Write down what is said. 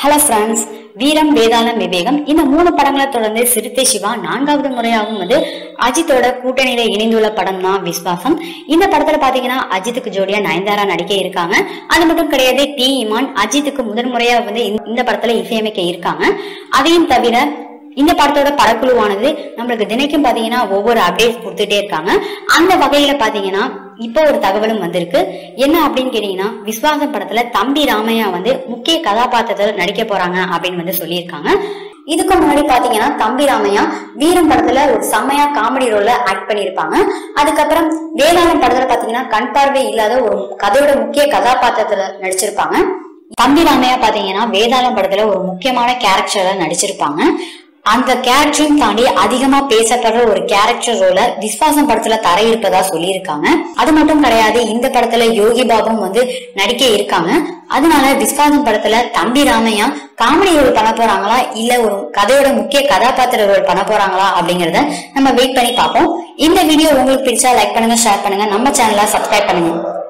hello friends வீரம் வேதாளம் விவேகம் இந்த மூணு படங்களை தொடர்ந்து சிறுத்தை சிவா நான்காவது முறையாகவும் வந்து அஜித்தோட கூட்டணியில இணைந்துள்ள படம் தான் விஸ்வாசம் இந்த படத்துல பாத்தீங்கன்னா அஜித்துக்கு ஜோடியா நயன்தாரா நடிக்க இருக்காங்க அது மட்டும் கிடையாது டி இமான் அஜித்துக்கு முதன் முறையா வந்து இந்த- இந்த படத்துல இசையமைக்க இருக்காங்க அதையும் தவிர இந்த படத்தோட படக்குழுவானது நம்மளுக்கு தினைக்கும் பாத்தீங்கன்னா ஒவ்வொரு அப்டேட் கொடுத்துட்டே இருக்காங்க அந்த வகையில பாத்தீங்கன்னா இப்போ ஒரு தகவலும் வந்திருக்கு என்ன அப்படின்னு கேட்டீங்கன்னா விஸ்வாசம் படத்துல தம்பி ராமையா வந்து முக்கிய கதாபாத்திரத்துல நடிக்க போறாங்க அப்படின்னு வந்து சொல்லியிருக்காங்க இதுக்கு முன்னாடி பாத்தீங்கன்னா தம்பி ராமையா வீரம் படத்துல ஒரு செம்மையா காமெடி ரோல்ல ஆக்ட் பண்ணியிருப்பாங்க அதுக்கப்புறம் வேளாண் படத்துல பாத்தீங்கன்னா கண் பார்வை இல்லாத ஒரு கதையோட முக்கிய கதாபாத்திரத்துல நடிச்சிருப்பாங்க தம்பி ராமையா பாத்தீங்கன்னா வேதாளம் படத்துல ஒரு முக்கியமான கேரக்டர்ல நடிச்சிருப்பாங்க அந்த கேரக்டரையும் தாண்டி அதிகமா பேசப்படுற ஒரு கேரக்டர் ரோல விஸ்வாசம் படத்துல தர இருப்பதா சொல்லியிருக்காங்க அது மட்டும் கிடையாது இந்த படத்துல யோகி பாபும் வந்து நடிக்க இருக்காங்க அதனால விஸ்வாசம் படத்துல தம்பி ராமையா காமெடி ரோல் பண்ண போறாங்களா இல்ல ஒரு கதையோட முக்கிய கதாபாத்திர ரோல் பண்ண போறாங்களா அப்படிங்கறத நம்ம வெயிட் பண்ணி பார்ப்போம் இந்த வீடியோ உங்களுக்கு பிடிச்சா லைக் பண்ணுங்க ஷேர் பண்ணுங்க நம்ம சேனலை சப்ஸ்கிரைப் பண்ணுங்க